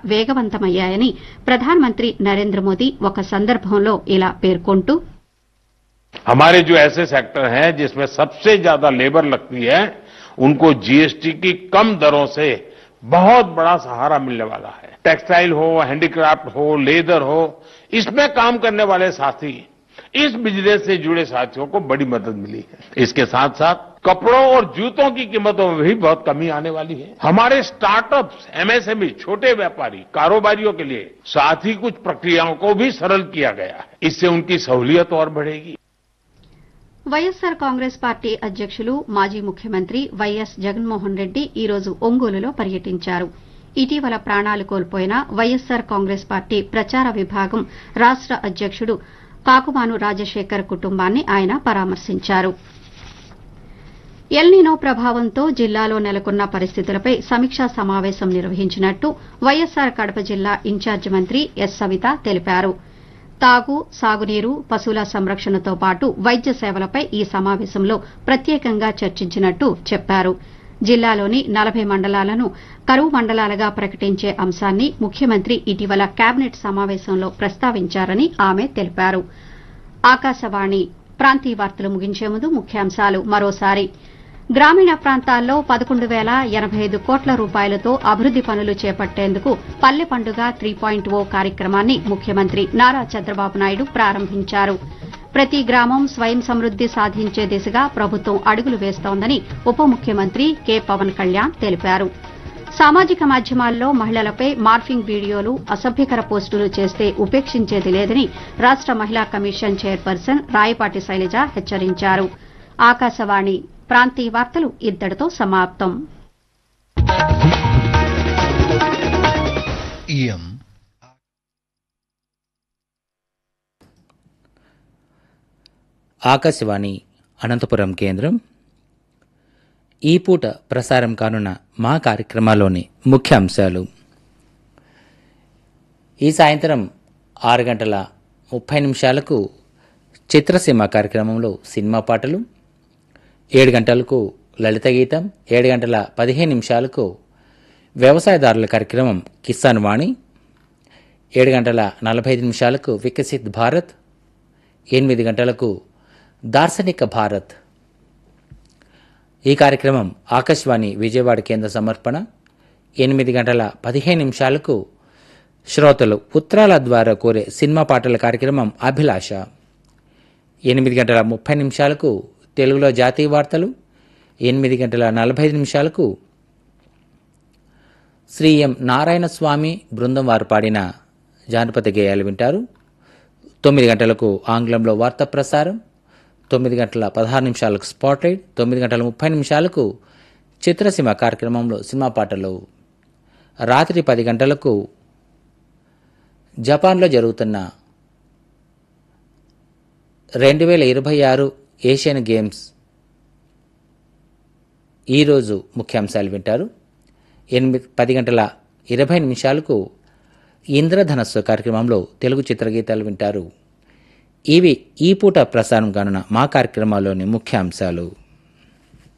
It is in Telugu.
వేగవంతమయ్యాయని ప్రధానమంత్రి నరేంద్ర మోదీ ఒక సందర్భంలో ఇలా పేర్కొంటూ हमारे जो ऐसे सेक्टर हैं जिसमें सबसे ज्यादा लेबर लगती है उनको जीएसटी की कम दरों से बहुत बड़ा सहारा मिलने वाला है टेक्सटाइल हो हैंडीक्राफ्ट हो लेदर हो इसमें काम करने वाले साथी इस बिजनेस से जुड़े साथियों को बड़ी मदद मिली है इसके साथ साथ कपड़ों और जूतों की कीमतों में भी बहुत कमी आने वाली है हमारे स्टार्टअप्स एमएसएमई छोटे व्यापारी कारोबारियों के लिए साथ ही कुछ प्रक्रियाओं को भी सरल किया गया है इससे उनकी सहूलियत और बढ़ेगी వైఎస్సార్ కాంగ్రెస్ పార్టీ అధ్యక్షులు మాజీ ముఖ్యమంత్రి వైఎస్ జగన్మోహన్ రెడ్డి ఈ రోజు ఒంగోలులో పర్యటించారు ఇటీవల ప్రాణాలు కోల్పోయిన వైఎస్సార్ కాంగ్రెస్ పార్టీ ప్రచార విభాగం రాష్ట అధ్యక్షుడు కాకుమాను రాజశేఖర్ కుటుంబాన్ని ఆయన పరామర్శించారు ఎల్నినో ప్రభావంతో జిల్లాలో నెలకొన్న పరిస్థితులపై సమీక్షా సమావేశం నిర్వహించినట్టు వైఎస్సార్ కడప జిల్లా ఇన్ఛార్జి మంత్రి ఎస్ సవిత తెలిపారు తాగు సాగునీరు పశువుల సంరక్షణతో పాటు వైద్య సేవలపై ఈ సమావేశంలో ప్రత్యేకంగా చర్చించినట్టు చెప్పారు జిల్లాలోని నలభై మండలాలను కరువు మండలాలుగా ప్రకటించే అంశాన్ని ముఖ్యమంత్రి ఇటీవల కేబినెట్ సమావేశంలో ప్రస్తావించారని ఆమె తెలిపారు ఆకాశవాణి ప్రాంతీయ వార్తలు ముగించే ముందు ముఖ్యాంశాలు మరోసారి గ్రామీణ ప్రాంతాల్లో పదకొండు వేల ఎనబై ఐదు కోట్ల రూపాయలతో అభివృద్ది పనులు చేపట్టేందుకు పల్లె పండుగ త్రీ పాయింట్ ఓ కార్యక్రమాన్ని ముఖ్యమంత్రి నారా చంద్రబాబు నాయుడు ప్రారంభించారు ప్రతి గ్రామం స్వయం సమృద్ది సాధించే దిశగా ప్రభుత్వం అడుగులు వేస్తోందని ఉప ముఖ్యమంత్రి కె పవన్ కళ్యాణ్ తెలిపారు సామాజిక మాధ్యమాల్లో మహిళలపై మార్ఫింగ్ వీడియోలు అసభ్యకర పోస్టులు చేస్తే ఉపేక్షించేది లేదని రాష్ట మహిళా కమిషన్ చైర్పర్సన్ రాయపాటి శైలజ హెచ్చరించారు ఆకాశవాణి ప్రాంతీయ వార్తలు ఇద్దడితో సమాప్తం इयम् ఆకాశవాణి అనంతపురం కేంద్రం ఈ పూట ప్రసారం కానున్న మా కార్యక్రమాల్లోని ముఖ్య అంశాలు ఈ సాయంత్రం ఆరు గంటల ముప్పై నిమిషాలకు చిత్రసీమ కార్యక్రమంలో సినిమా పాటలు ఏడు గంటలకు లలిత గీతం ఏడు గంటల పదిహేను నిమిషాలకు వ్యవసాయదారుల కార్యక్రమం కిసాన్ వాణి ఏడు గంటల నలభై ఐదు నిమిషాలకు వికసిత్ భారత్ ఎనిమిది గంటలకు దార్శనిక భారత్ ఈ కార్యక్రమం ఆకాశవాణి విజయవాడ కేంద్ర సమర్పణ ఎనిమిది గంటల పదిహేను నిమిషాలకు శ్రోతలు ఉత్తరాల ద్వారా కోరే సినిమా పాటల కార్యక్రమం అభిలాష ఎనిమిది గంటల ముప్పై నిమిషాలకు తెలుగులో జాతీయ వార్తలు ఎనిమిది గంటల నలభై ఐదు నిమిషాలకు శ్రీ ఎం నారాయణ స్వామి బృందం వారు పాడిన జానపద గేయాలు వింటారు తొమ్మిది గంటలకు ఆంగ్లంలో వార్తా ప్రసారం తొమ్మిది గంటల పదహారు నిమిషాలకు స్పాట్లైట్ తొమ్మిది గంటల ముప్పై నిమిషాలకు చిత్రసీమ కార్యక్రమంలో సినిమా పాటలు రాత్రి పది గంటలకు జపాన్లో జరుగుతున్న రెండు వేల ఇరవై ఆరు ఏషియన్ గేమ్స్ ఈరోజు ముఖ్యాంశాలు వింటారు ఎనిమిది పది గంటల ఇరవై నిమిషాలకు ఇంద్రధనస్సు కార్యక్రమంలో తెలుగు చిత్రగీతాలు వింటారు ఇవి ఈ పూట ప్రసారం కానున్న మా కార్యక్రమాల్లోని ముఖ్యాంశాలు